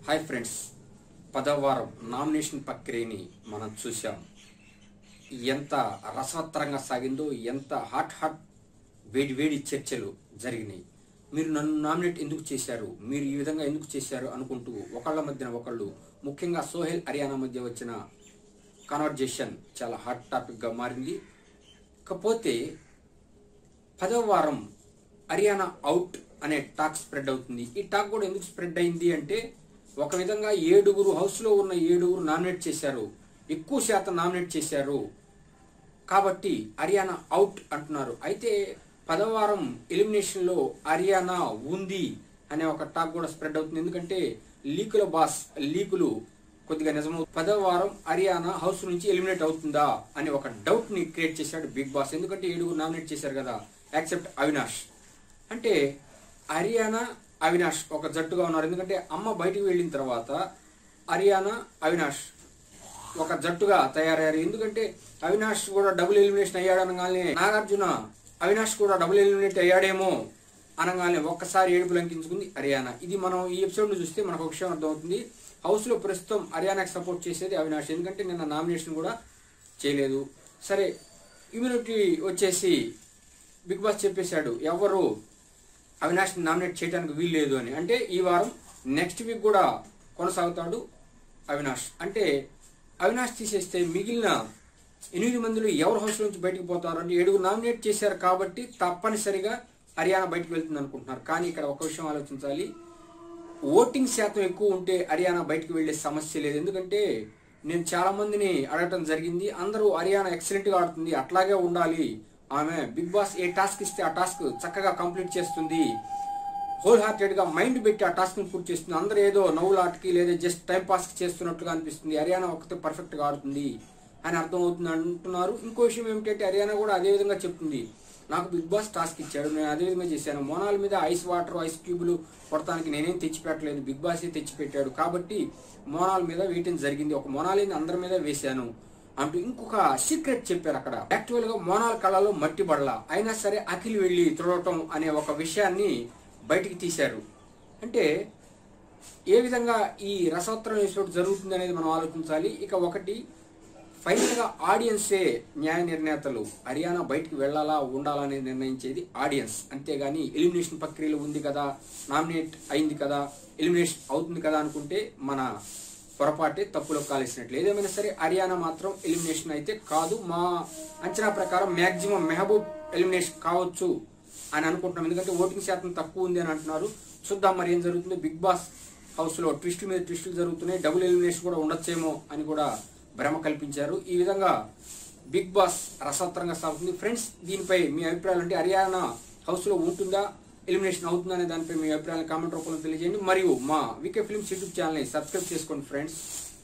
hi friends పదవ వారం nomination ప్రక్రియని మనం చూసాం ఎంత రసవత్తరంగా సాగిందో ఎంత హాట్ హాట్ వేడి వేడి చర్చలు జరిగినాయి మీరు నన్ను నామినేట్ ఎందుకు చేశారు మీరు ఈ విధంగా ఎందుకు చేశారు అనుకుంటూ ఒకళ్ళ మధ్యన ఒకళ్ళు ముఖ్యంగా సోహెల్ హర్యానా మధ్య వచ్చిన కాన్వర్జేషన్ చాలా హాట్ టాపిక్గా మారింది కాకపోతే పదవ వారం హర్యానా అవుట్ అనే టాక్ స్ప్రెడ్ అవుతుంది ఈ టాక్ కూడా ఎందుకు స్ప్రెడ్ అయింది అంటే ఒక విధంగా ఏడుగురు హౌస్లో ఉన్న ఏడుగురు నామినేట్ చేశారు ఎక్కువ శాతం నామినేట్ చేశారు కాబట్టి హర్యానా అవుట్ అంటున్నారు అయితే పదవ వారం ఎలిమినేషన్లో హర్యానా ఉంది అనే ఒక టాక్ కూడా స్ప్రెడ్ అవుతుంది ఎందుకంటే లీకుల బాస్ లీకులు కొద్దిగా నిజమవు పదవ వారం హర్యానా హౌస్ నుంచి ఎలిమినేట్ అవుతుందా అని ఒక డౌట్ ని క్రియేట్ చేశాడు బిగ్ బాస్ ఎందుకంటే ఏడుగురు నామినేట్ చేశారు కదా యాక్సెప్ట్ అవినాష్ అంటే హర్యానా అవినాష్ ఒక జట్టుగా ఉన్నారు ఎందుకంటే అమ్మ బయటికి వెళ్ళిన తర్వాత హర్యానా అవినాష్ ఒక జట్టుగా తయారయ్యారు ఎందుకంటే అవినాష్ కూడా డబుల్ ఎలిమినేషన్ అయ్యాడు అనగానే నాగార్జున అవినాష్ కూడా డబుల్ ఎలిమినేట్ అయ్యాడేమో అనగానే ఒక్కసారి ఏడుపు లంకించుకుంది హర్యానా ఇది మనం ఈ ఎపిసోడ్ ను చూస్తే మనకు ఒక విషయం అర్థమవుతుంది హౌస్ లో ప్రస్తుతం హర్యానాకి సపోర్ట్ చేసేది అవినాష్ ఎందుకంటే నిన్న నామినేషన్ కూడా చేయలేదు సరే ఇమ్యూనిటీ వచ్చేసి బిగ్ బాస్ చెప్పేశాడు ఎవరు అవినాష్ నామినేట్ చేయడానికి వీల్లేదు అని అంటే ఈ వారం నెక్స్ట్ వీక్ కూడా కొనసాగుతాడు అవినాష్ అంటే అవినాష్ తీసేస్తే మిగిలిన ఎనిమిది మందిలో ఎవరు హౌస్ నుంచి బయటకు పోతారు అంటే ఏడుగురు నామినేట్ చేశారు కాబట్టి తప్పనిసరిగా హర్యానా బయటకు వెళ్తుంది అనుకుంటున్నారు కానీ ఇక్కడ ఒక విషయం ఆలోచించాలి ఓటింగ్ శాతం ఎక్కువ ఉంటే హర్యానా బయటకు వెళ్లే సమస్య లేదు ఎందుకంటే నేను చాలా మందిని అడగటం జరిగింది అందరూ హర్యానా ఎక్సలెంట్ గా ఆడుతుంది అట్లాగే ఉండాలి ఆమె బిగ్ బాస్ ఏ టాస్క్ ఇస్తే ఆ టాస్క్ చక్కగా కంప్లీట్ చేస్తుంది హోల్ హార్టెడ్ గా మైండ్ పెట్టి ఆ టాస్క్ ని పూర్తి చేస్తుంది అందరూ ఏదో నవ్వులాటకి లేదా జస్ట్ టైం పాస్ కి చేస్తున్నట్టుగా అనిపిస్తుంది హర్యానా ఒకతే పర్ఫెక్ట్ గా ఆడుతుంది అని అర్థం అవుతుంది అంటున్నారు ఇంకో విషయం ఏమిటంటే హర్యానా కూడా అదే విధంగా చెప్తుంది నాకు బిగ్ బాస్ టాస్క్ ఇచ్చాడు నేను అదే విధంగా చేశాను మోనాల మీద ఐస్ వాటర్ ఐస్ క్యూబులు కొడటానికి నేనేం తెచ్చిపెట్టలేదు బిగ్ బాసే తెచ్చిపెట్టాడు కాబట్టి మోనాల్ మీద వేయటం జరిగింది ఒక మోనాలిని అందరి మీద వేశాను అంటూ ఇంకొక సీక్రెట్ చెప్పారు అక్కడ యాక్చువల్ గా మోనాల్ కళలో మట్టి బడల అయినా సరే అఖిల్ వెళ్లి తుడవటం అనే ఒక విషయాన్ని బయటికి తీశారు అంటే ఏ విధంగా ఈ రసోత్తరం ఎపిసోడ్ జరుగుతుంది అనేది మనం ఆలోచించాలి ఇక ఒకటి ఫైనల్ గా ఆడియన్సే న్యాయ నిర్ణేతలు హర్యానా బయటికి వెళ్లాలా ఉండాలా అనేది నిర్ణయించేది ఆడియన్స్ అంతేగాని ఎలిమినేషన్ ప్రక్రియలో ఉంది కదా నామినేట్ అయింది కదా ఎలిమినేషన్ అవుతుంది కదా అనుకుంటే మన పొరపాటే తప్పులో కాలేసినట్లు ఏదేమైనా సరే హర్యానా మాత్రం ఎలిమినేషన్ అయితే కాదు మా అంచనా ప్రకారం మాక్సిమం మెహబూబ్ ఎలిమినేషన్ కావచ్చు అని అనుకుంటున్నాం ఎందుకంటే ఓటింగ్ శాతం తక్కువ ఉంది అని అంటున్నారు చూద్దాం మరి ఏం జరుగుతుందో బిగ్ బాస్ హౌస్ లో ట్విస్ట్ మీద ట్విస్టులు జరుగుతున్నాయి డబుల్ ఎలిమినేషన్ కూడా ఉండొచ్చేమో అని కూడా భ్రమ కల్పించారు ఈ విధంగా బిగ్ బాస్ రసవత్తరంగా సాగుతుంది ఫ్రెండ్స్ దీనిపై మీ అభిప్రాయాలు అంటే హర్యానా హౌస్ లో ఉంటుందా ఎలిమినేషన్ అవుతుందా అనే దానిపై మీ అభిప్రాయాలను కామెంట్ రూపంలో తెలియజేయండి మరియు మా వికే ఫిల్మ్స్ యూట్యూబ్ ఛానల్ని సబ్స్క్రైబ్ చేసుకోండి ఫ్రెండ్స్